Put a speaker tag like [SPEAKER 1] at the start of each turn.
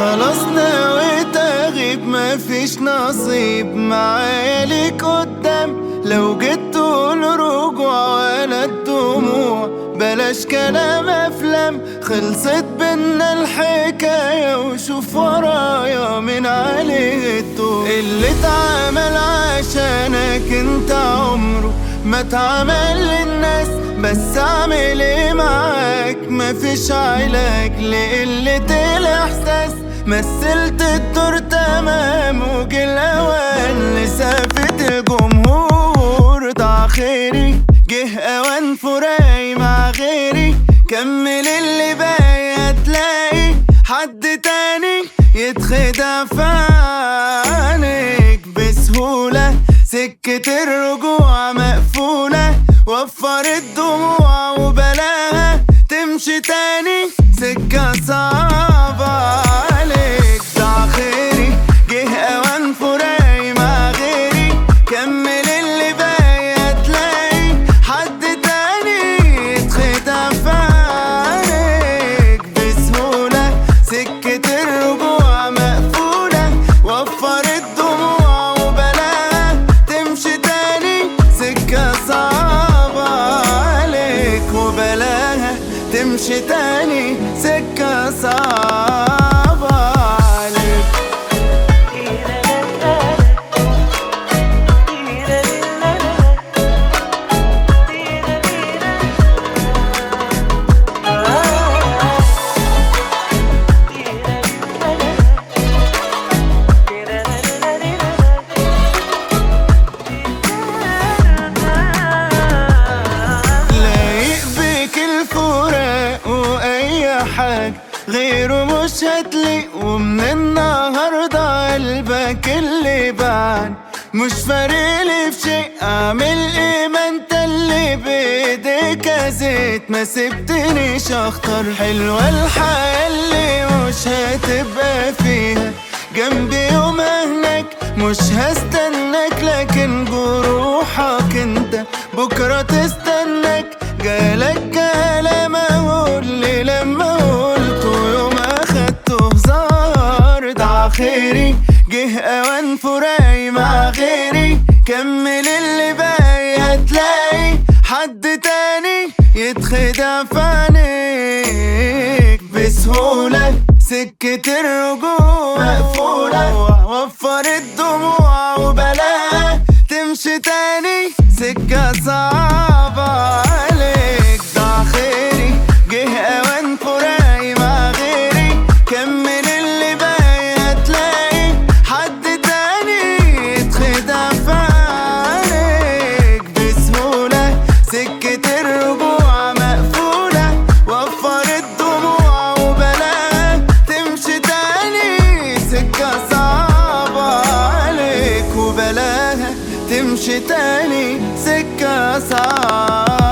[SPEAKER 1] خلاص نويت اغيب مفيش نصيب معايا ليك قدام لو جيت تقول رجوع ولا الدموع بلاش كلام افلام خلصت بينا الحكاية وشوف ورايا من عليه الدور اللي اتعمل عشانك انت عمره ما اتعمل للناس بس اعمل ايه معاك مفيش علاج لقلة الاحساس مثلت الدور تمام وجه الاوان لسافة الجمهور ضاع خيري جه اوان فراي مع غيري كمل اللي باقي هتلاقي حد تاني يتخدع في عينيك بسهولة سكة الرجوع مقفولة وفر الدموع وبلاها تمشي تاني سكة صعبة عليك ضاع خيري جه اوان فراي مع غيري كمل اللي باقي هتلاقي حد تاني يتخدع في عينيك بسهولة سكة الرجوع مقفولة وفر الدموع وبلاها تمشي تاني سكة صعبة عليك وبلاها تمشي تاني سكة صعبة عليك لايق بيك الفراق واي حاجة غيره مش هتلاقي ومن النهاردة قلبك اللي بعد مش فارقلي في شيء اعمل ايه ما انت اللي بايديك ازيت ما سبتنيش اختار حلوة الحياة اللي مش هتبقى فيها جنبي يوم هناك مش هستناك لكن جروحك انت بكرة تستناك جالك كلام اقول لي لما قلته يوم اخدته هزار ضاع خيري جه اوان فراي مع غيري كمل اللي باقي هتلاقي حد تاني يتخدع في عينيك بسهولة سكة الرجوع مقفولة وفر الدموع وبلاها تمشي تاني سكة صعبة عليك ضاع خيري جه اوان فراي مع غيري كمل اللي باقي هتلاقي حد تاني يتخدع في عينيك بسهولة سكة الرجوع مقفولة وفر الدموع وبلاها تمشي تاني سكة صعبة عليك وبلاها تمشي تاني سكة صعبة